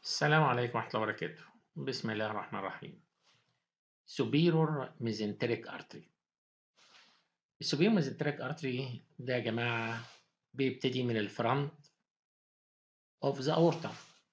السلام عليكم ورحمة الله وبركاته بسم الله الرحمن الرحيم superior mesenteric artery السوبيرور mesenteric artery ده يا جماعة بيبتدي من الفرونت of the aorta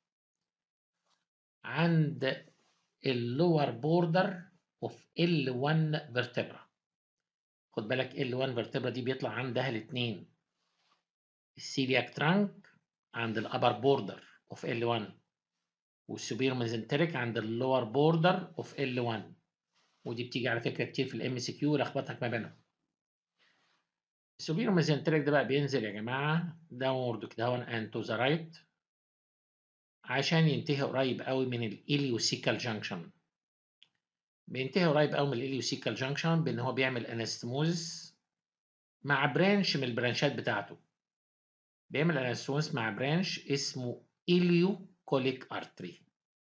عند اللور بوردر of L1 vertebra خد بالك L1 vertebra دي بيطلع عندها الاثنين السيلياك ترانك عند الابر بوردر of L1 والسوبير ميزنتريك عند اللور بوردر اوف L1 ودي بتيجي على فكره كتير في الام سي كيو لخبطك ما بينهم السوبير ميزنتريك ده بقى بينزل يا جماعه داونورد كده اند تو ذا رايت عشان ينتهي قريب قوي من الاليوسيكال جانكشن بينتهي قريب قوي من الاليوسيكال جانكشن بان هو بيعمل انستموزس مع برانش من البرانشات بتاعته بيعمل انستموزس مع برانش اسمه اليو كوليك ارتري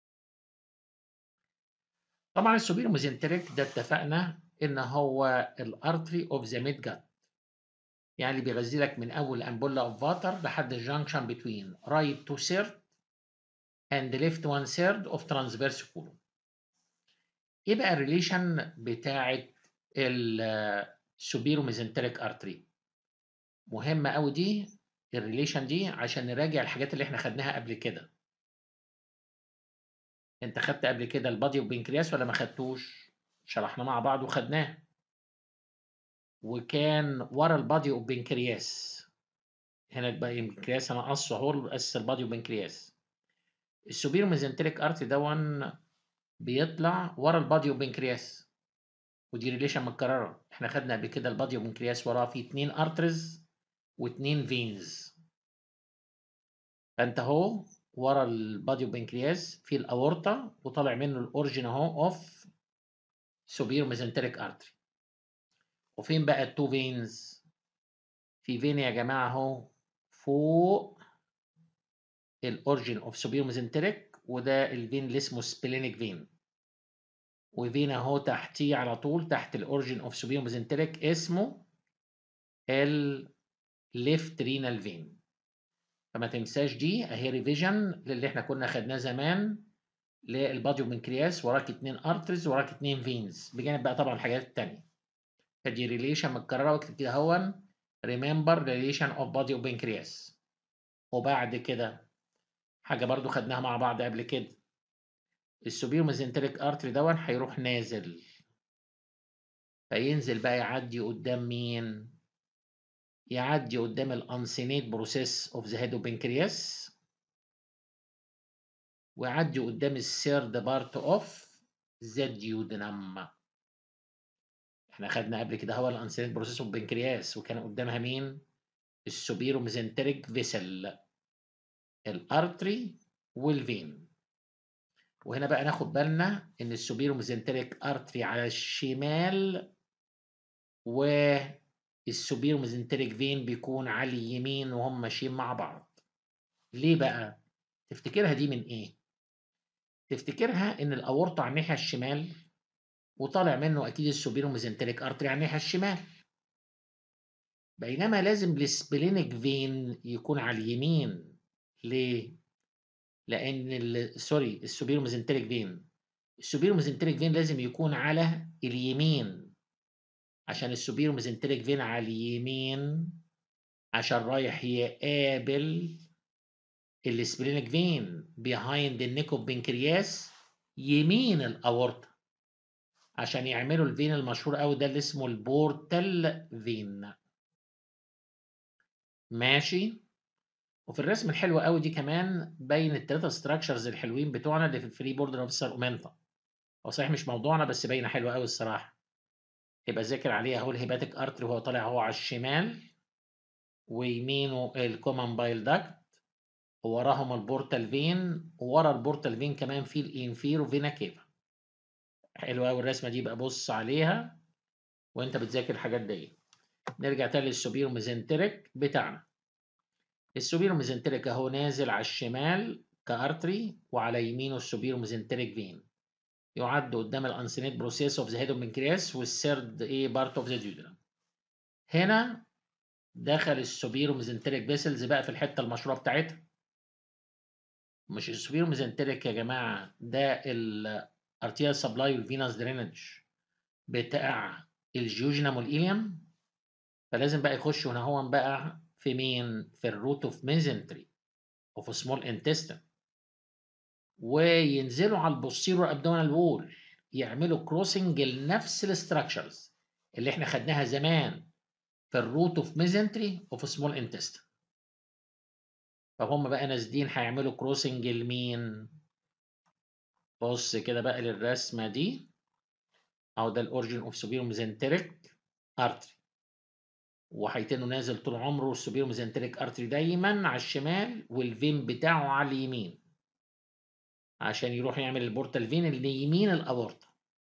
طبعا السوبير ميزنتريك ده اتفقنا ان هو الارتري اوف ذا ميد جات يعني بيغذي لك من اول امبولا اوف فاتر لحد الجانكشن بتوين رايت تو سيرد اند ليفت وان سيرد اوف ترانسفيرس كولوم ايه بقى الريليشن بتاعه السوبيرو ميزنتريك ارتري مهمه قوي دي الريليشن دي عشان نراجع الحاجات اللي احنا خدناها قبل كده انت خدت قبل كده البادي وبنكرياس ولا ما خدتوش شرحنا مع بعض وخدناه وكان ورا البادي وبنكرياس هنا البنكرياس انا قص اهو اسس البادي وبنكرياس السوبير ميزنتريك ارت دون بيطلع ورا البادي وبنكرياس ودي ريليشن متكرره احنا خدنا قبل كده البادي وبنكرياس وراه فيه اتنين ارترز واتنين فينز فانت اهو ورا البادي وبنكرياس في الاورطه وطالع منه الاورجن اهو اوف سوبير ميزنتريك ارتري وفين بقى التو فينز في فين يا جماعه اهو فوق الاورجن اوف سوبير ميزنتريك وده الفين اللي اسمه سبلينيك فين وفين اهو تحتيه على طول تحت الاورجن اوف سوبير ميزنتريك اسمه الليفت رينال فين فما تنساش دي اهي ريفيجن للي احنا كنا خدناه زمان للبادي وبنكرياس وراك اتنين ارترز وراك اتنين فينز بجانب بقى طبعا الحاجات التانية فدي ريليشن متكرره واكتب كده هون ريمبر ريليشن اوف بادي وبنكرياس وبعد كده حاجه برضو خدناها مع بعض قبل كده السوبير ميزنتريك ارتري دون هيروح نازل فينزل بقى يعدي قدام مين يعدي قدام الانسينيت بروسيس اوف ذا هيدوبنكرياس ويعدي قدام السيرد بارت اوف ذا ديودنم احنا خدنا قبل كده هو الانسينيت بروسيس اوف بنكرياس وكان قدامها مين السوبيرو ميزنتريك فيسل الارتري والفين وهنا بقى ناخد بالنا ان السوبيرو ميزنتريك ارتري على الشمال و السوبير ميزنتريك فين بيكون على اليمين وهم ماشيين مع بعض ليه بقى تفتكرها دي من ايه تفتكرها ان الاورطه على الناحيه الشمال وطالع منه اكيد السوبير ميزنتريك ارتري على الناحيه الشمال بينما لازم السبلينيك فين يكون على اليمين ليه لان سوري السوبير ميزنتريك فين السوبير ميزنتريك فين لازم يكون على اليمين عشان السوبير ميزنتريك فين على اليمين عشان رايح يقابل السبلينيك فين بيهايند النيك اوف بنكرياس يمين الاورطه عشان يعملوا الفين المشهور قوي ده اللي اسمه البورتال فين ماشي وفي الرسم الحلو قوي دي كمان باين الثلاثه ستراكشرز الحلوين بتوعنا اللي في الفري بوردر اوف اومنتا هو صحيح مش موضوعنا بس باينه حلوه قوي الصراحه يبقى ذاكر عليها اهو الهيباتيك ارتري وهو طالع هو على الشمال ويمينه الكومن بايل داكت ووراهم البورتال فين وورا البورتال فين كمان في الانفيرو فينا كيفا حلوه قوي الرسمه دي بقى بص عليها وانت بتذاكر الحاجات دي نرجع تاني للسوبيرو ميزنتريك بتاعنا السوبيرو ميزنتريك اهو نازل على الشمال كارتري وعلى يمينه السوبيرو ميزنتريك فين يعد قدام الانسينيت بروسيس اوف ذا هيد اوف بنكرياس والثيرد ايه بارت اوف ذا ديودرم هنا دخل السوبيرو ميزنتريك فيسلز بقى في الحته المشهوره بتاعتها مش السوبيرو ميزنتريك يا جماعة ده الارتيال سبلاي والفينوس درينج بتاع الجيوجنم والإيليم فلازم بقى يخش هنا هو بقى في مين؟ في الروت اوف ميزنتري اوف سمول انتستين وينزلوا على البوستيرور ابدومينال وول يعملوا كروسنج لنفس الاستراكشرز اللي احنا خدناها زمان في الروت اوف ميزنتري اوف سمول انتستين فهم بقى نازلين هيعملوا كروسنج لمين؟ بص كده بقى للرسمه دي اهو ده الاوريجن اوف سوبيرو ميزنتريك ارتري وهيتنه نازل طول عمره السوبيرو ميزنتريك ارتري دايما على الشمال والفين بتاعه على اليمين عشان يروح يعمل البورتال فين اللي يمين الابورتا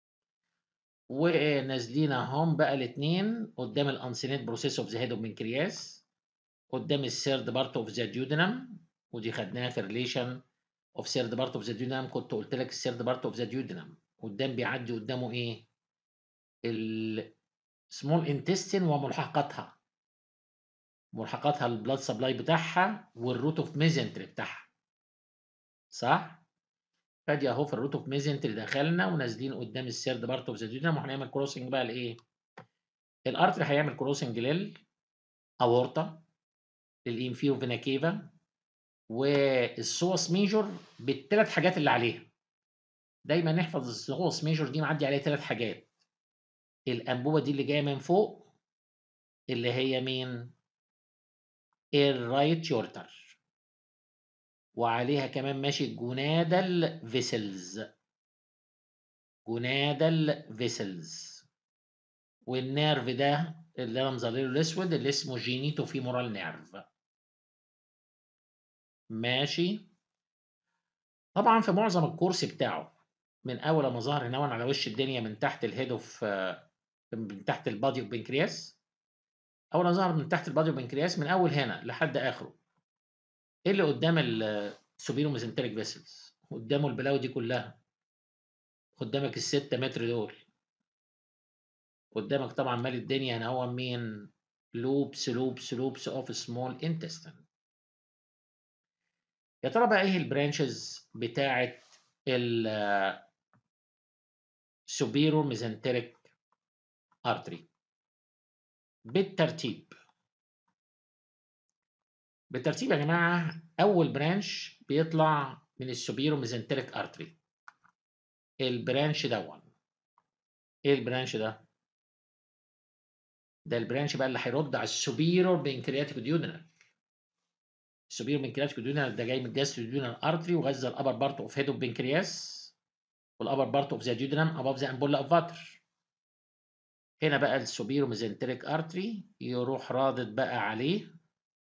ونازلين اهم بقى الاثنين قدام الانسينيت بروسيس اوف ذا هيد اوف بنكرياس قدام السيرد بارت اوف ذا ديودنم ودي خدناها في ريليشن اوف سيرد بارت اوف ذا ديودنم كنت قلت لك السيرد بارت اوف ذا ديودنم قدام بيعدي قدامه ايه السمول انتستين وملحقاتها ملحقاتها البلاد سبلاي بتاعها والروت اوف ميزنتري بتاعها صح فادي اهو في الروت اوف ميزنتري دخلنا ونازلين قدام السيرد بارت اوف ذا ديودنم وهنعمل كروسنج بقى لايه الارتري هيعمل كروسنج لل اورتا للانفيرو فينا كيفا والسوس ميجور بالثلاث حاجات اللي عليها دايما نحفظ السوس ميجور دي معدي عليها ثلاث حاجات الانبوبه دي اللي جايه من فوق اللي هي مين الرايت يورتر وعليها كمان ماشي جونادال فيسلز جونادال فيسلز والنيرف ده اللي انا مظلله الاسود اللي اسمه جينيتو فيمورال نيرف ماشي طبعا في معظم الكورس بتاعه من اول ما ظهر هنا على وش الدنيا من تحت الهيد اوف من تحت البادي اوف بنكرياس اول ما ظهر من تحت البادي اوف بنكرياس من اول هنا لحد اخره ايه اللي قدام السوبيرو ميزنتريك فيسلز قدامه البلاوي دي كلها قدامك الستة متر دول قدامك طبعا مال الدنيا هنا هو مين لوبس لوبس لوبس اوف سمول انتستين يا ترى بقى ايه البرانشز بتاعه ال سوبيرو ميزنتريك ارتري بالترتيب بالترتيب يا جماعه اول برانش بيطلع من السوبيرو ميزنتريك ارتري البرانش دون ايه البرانش ده ده البرانش بقى اللي هيرد على السوبيرو بنكرياتيك ديودنال السوبيرو بنكرياتيك ديودنال ده جاي من الجاستروديودنال ارتري وغذى الابر بارت اوف هيد اوف بنكرياس والابر بارت اوف ذا ديودنم اباف ذا امبولا اوف فاتر هنا بقى السوبيرو ميزنتريك ارتري يروح رادد بقى عليه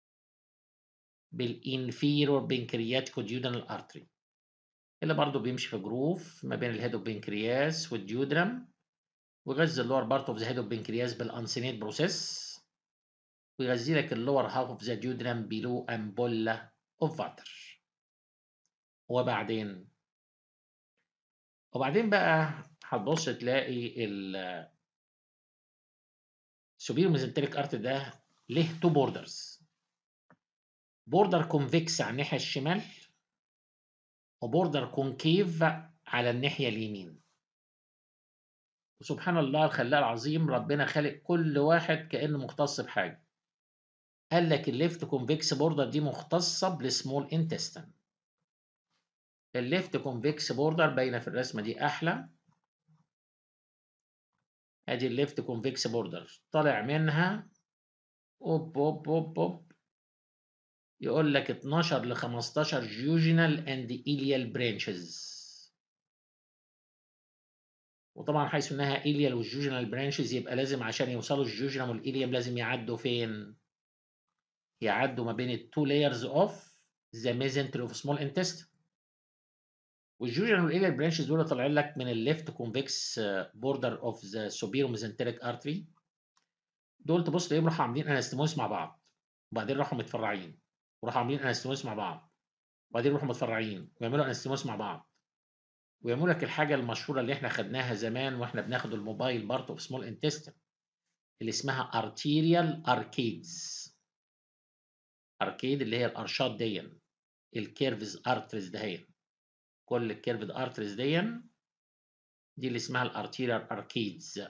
بالانفيرور بنكرياتيكو ديودنال ارتري اللي برضه بيمشي في جروف ما بين الهيد اوف بنكرياس والديودرم ويغذي اللور بارت اوف ذا هيد اوف بنكرياس بالانسينيت بروسيس ويغذي لك اللور هاف اوف ذا ديودرم بيلو امبولا اوف فاتر وبعدين وبعدين بقى هتبص تلاقي ال سوبيرو ميزنتريك ارت ده له تو بوردرز بوردر كونفكس على الناحيه الشمال وبوردر كونكيف على الناحيه اليمين وسبحان الله الخلاق العظيم ربنا خالق كل واحد كانه مختص بحاجه قال لك الليفت كونفكس بوردر دي مختصه بالسمول انتستين الليفت كونفكس بوردر باينه في الرسمه دي احلى ادي الليفت كونفكس بوردر طالع منها اوب اوب اوب اوب يقول لك 12 ل 15 جيوجينال اند ايليال برانشز وطبعا حيث انها ايليال والجيوجينال برانشز يبقى لازم عشان يوصلوا الجيوجينال والايليام لازم يعدوا فين؟ يعدوا ما بين التو لايرز اوف ذا ميزنتري اوف سمول انتستين والجوجنال والايليال برانشز دول طالعين لك من الليفت كونفكس بوردر اوف ذا سوبيرو ميزنتريك ارتري دول تبص تلاقيهم راحوا عاملين انستموس مع بعض وبعدين راحوا متفرعين وراحوا عاملين انستموس مع بعض وبعدين يروحوا متفرعين ويعملوا انستموس مع بعض ويعملوا لك الحاجه المشهوره اللي احنا خدناها زمان واحنا بناخد الموبايل بارت اوف سمول انتستين اللي اسمها ارتيريال اركيدز اركيد اللي هي الارشات دي الكيرفز ارتريز دهين كل الكيرفد ارتريز دي دي اللي اسمها الارتيريال اركيدز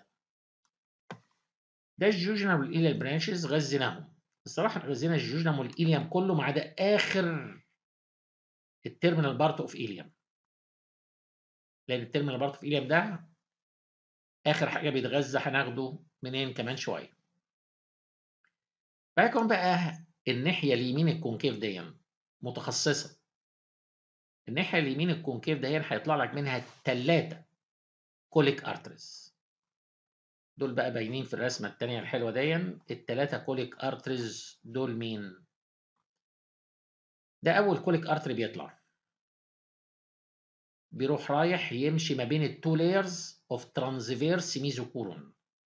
ده الجوجنال والإيليال برانشز غذيناهم الصراحة غذينا الجوجنال والإيليام كله ما عدا آخر التيرمينال بارت اوف إيليام لأن التيرمينال بارت اوف إيليام ده آخر حاجة بيتغذى هناخده منين كمان شوية بعد بقى الناحية اليمين الكونكيف دي متخصصة الناحية اليمين الكونكيف ده هيطلع لك منها ثلاثة كوليك ارتريز دول بقى باينين في الرسمة التانية الحلوة دي التلاتة كوليك ارتريز دول مين؟ ده أول كوليك ارتري بيطلع بيروح رايح يمشي ما بين التو لايرز اوف ترانزفيرس ميزوكورون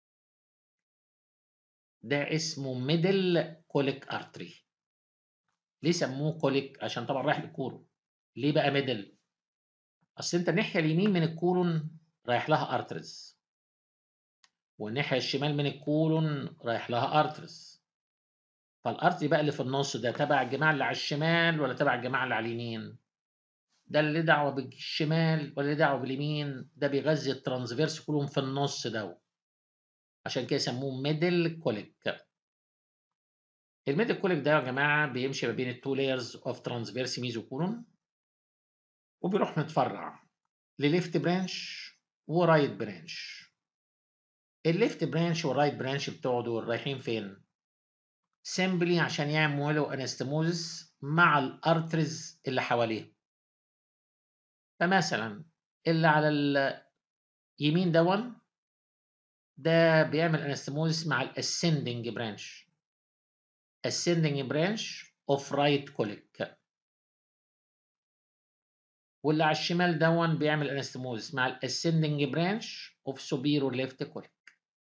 ده اسمه ميدل كوليك ارتري ليه سموه كوليك عشان طبعا رايح للكورون ليه بقى ميدل اصل انت الناحيه اليمين من الكولون رايح لها ارترز والناحيه الشمال من الكولون رايح لها ارترز فالارتري بقى اللي في النص ده تبع الجماعه اللي على الشمال ولا تبع الجماعه اللي على اليمين ده اللي دعوه بالشمال ولا دعوه باليمين ده بيغذي الترانسفيرس كلهم في النص ده عشان كده يسموه ميدل كوليك الميدل كوليك ده يا جماعه بيمشي ما بين التو لايرز اوف ترانسفيرس ميزوكولون وبيروح متفرع لليفت برانش ورايت برانش الليفت برانش والرايت برانش بتوعه دول رايحين فين؟ سيمبلي عشان يعملوا انستموزس مع الارترز اللي حواليه فمثلا اللي على اليمين دون ده بيعمل انستموزس مع الاسندنج برانش ascending branch of right colic واللي على الشمال دون بيعمل انستموزس مع الاسندنج برانش اوف سوبيرو ليفت كوليك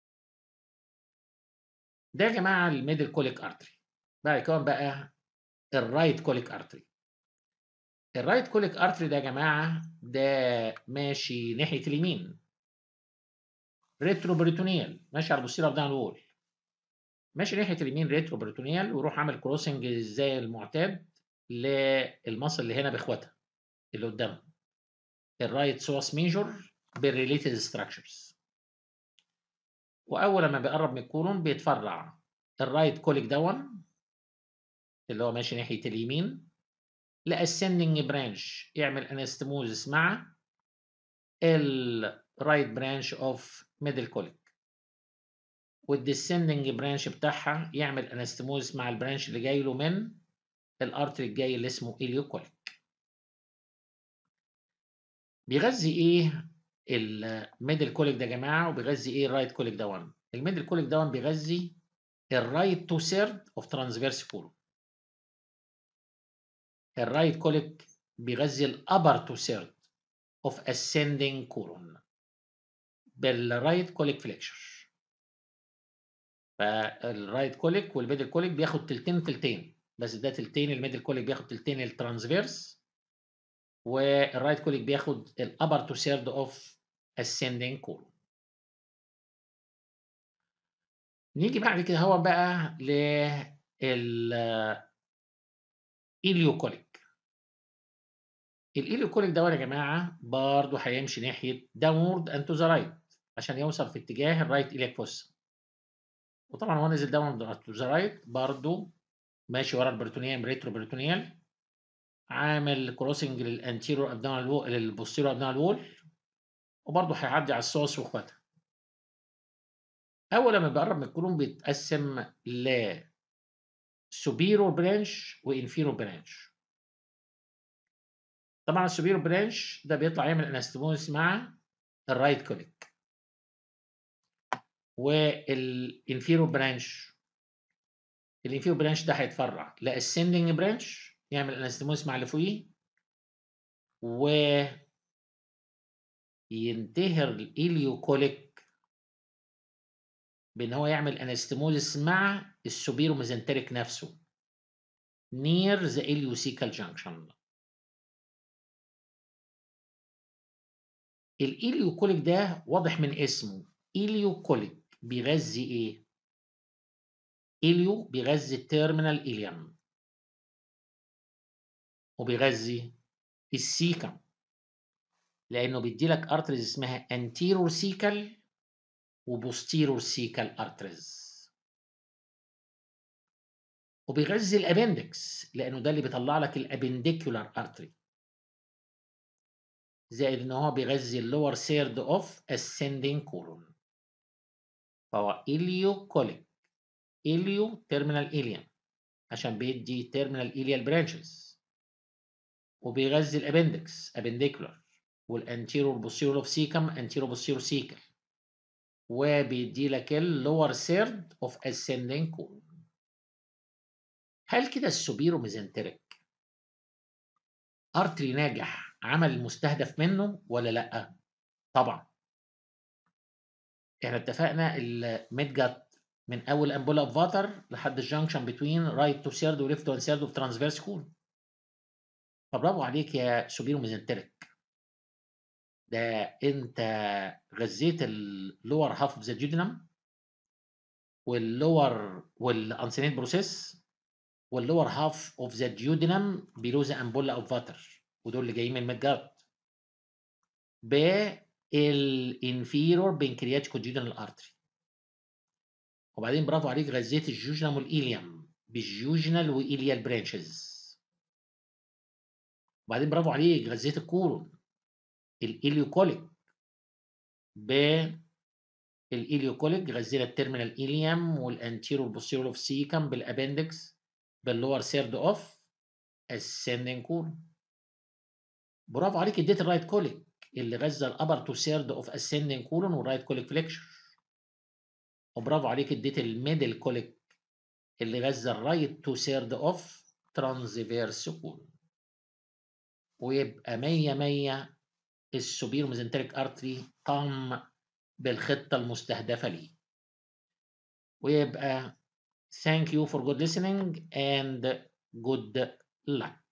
ده يا جماعه الميدل كوليك ارتري بعد كده بقى الرايت كوليك ارتري الرايت كوليك ارتري ده يا جماعه ده ماشي ناحيه اليمين ريترو بريتونيال ماشي على البوستيريور ابدان وول ماشي ناحيه اليمين ريترو بريتونيال ويروح عامل كروسنج زي المعتاد للمصل اللي هنا باخواتها اللي قدامها الرايت سوس ميجور بالريليتد ستراكشرز واول ما بيقرب من الكولون بيتفرع الرايت كوليك دون اللي هو ماشي ناحيه اليمين لاسندنج برانش يعمل انستموزس مع الرايت برانش اوف ميدل كوليك والديسندنج برانش بتاعها يعمل انستموزس مع البرانش اللي جاي له من الارتري الجاي اللي اسمه اليوكوليك بيغذي ايه الميدل كوليك ده يا جماعه وبيغذي ايه الرايت كوليك ده 1 الميدل كوليك ده 1 بيغذي الرايت تو سيرد اوف ترانسفيرس كولون الرايت كوليك بيغذي الابر تو سيرد اوف اسcending كولون بالرايت كوليك فليكشر فالرايت كوليك والميدل كوليك بياخد تلتين تلتين بس ده تلتين الميدل كوليك بياخد تلتين الترانسفيرس والرايت كوليك بياخد الابر تو سيرد اوف ascending colon نيجي بعد كده هو بقى لل اليوكوليك الإليوكوليك ده يا جماعة برضه هيمشي ناحية داونورد اند تو ذا رايت عشان يوصل في اتجاه الرايت إليك فوس وطبعا هو نزل داونورد تو ذا رايت برضه ماشي ورا البريتونيال ريترو بريتونيال عامل كروسنج للانتيرو ابدونال وول للبوستيرو ابدونال وول وبرضه هيعدي على الصوص واخواتها اول ما بيقرب من الكولون بيتقسم ل سوبيرو برانش وانفيرو برانش طبعا السوبيرو برانش ده بيطلع يعمل انستموس مع الرايت كوليك والانفيرو برانش الانفيرو برانش ده هيتفرع لاسندنج برانش يعمل انستموس مع اللي فوقيه و ينتهر الإليوكوليك بإن هو يعمل انستموزس مع السوبيرو ميزنتريك نفسه near the ileocecal junction الإليوكوليك ده واضح من اسمه إليوكوليك بيغذي إيه؟ إليو بيغذي التيرمينال إليوم وبيغذي السيكم لانه بيدي لك ارتريز اسمها انتيرور سيكل وبوستيرور سيكل ارتريز وبيغذي الابندكس لانه ده اللي بيطلع لك الابنديكولار ارتري زائد ان هو بيغذي اللور سيرد اوف ascending colon فهو اليو كوليك اليو تيرمينال اليم عشان بيدي تيرمينال اليال برانشز وبيغذي الابندكس ابنديكولار والانتيرور بوستيرور اوف سيكم انتيرور بوستيرور سيكم وبيدي لك اللور سيرد اوف ascending colon هل كده السوبيرو ميزنتريك ارتري ناجح عمل المستهدف منه ولا لا طبعا احنا اتفقنا الميد جات من اول امبولا اوف فاتر لحد الجنكشن بتوين رايت تو سيرد وليفت تو سيرد اوف ترانسفيرس كول فبرافو عليك يا سوبيرو ميزنتريك ده انت غذيت اللور هاف اوف ذا جيودينم واللور والانسينيت بروسيس واللور هاف اوف ذا جيودينم بيلو ذا امبولا اوف فاتر ودول اللي جايين من الميد جات بالانفيرور بنكرياتيكو جيودينال ارتري وبعدين برافو عليك غذيت الجوجنم والإيليوم بالجوجنال وإيليال برانشز وبعدين برافو عليك غذيت الكورون الإليوكوليك ب الإليوكوليك غذينا التيرمينال إيليوم والأنتيرو والبوستيرو اوف سيكم بالأبندكس باللور سيرد اوف ascending كورون برافو عليك اديت الرايت كوليك اللي غذى الابر تو سيرد اوف ascending كولون والرايت كوليك فليكشر وبرافو عليك اديت الميدل كوليك اللي غذى الرايت تو سيرد اوف ترانزفيرس كول ويبقى مية مية السوبيرو ميزنتريك ارتري قام بالخطة المستهدفة ليه ويبقى thank you for good listening and good luck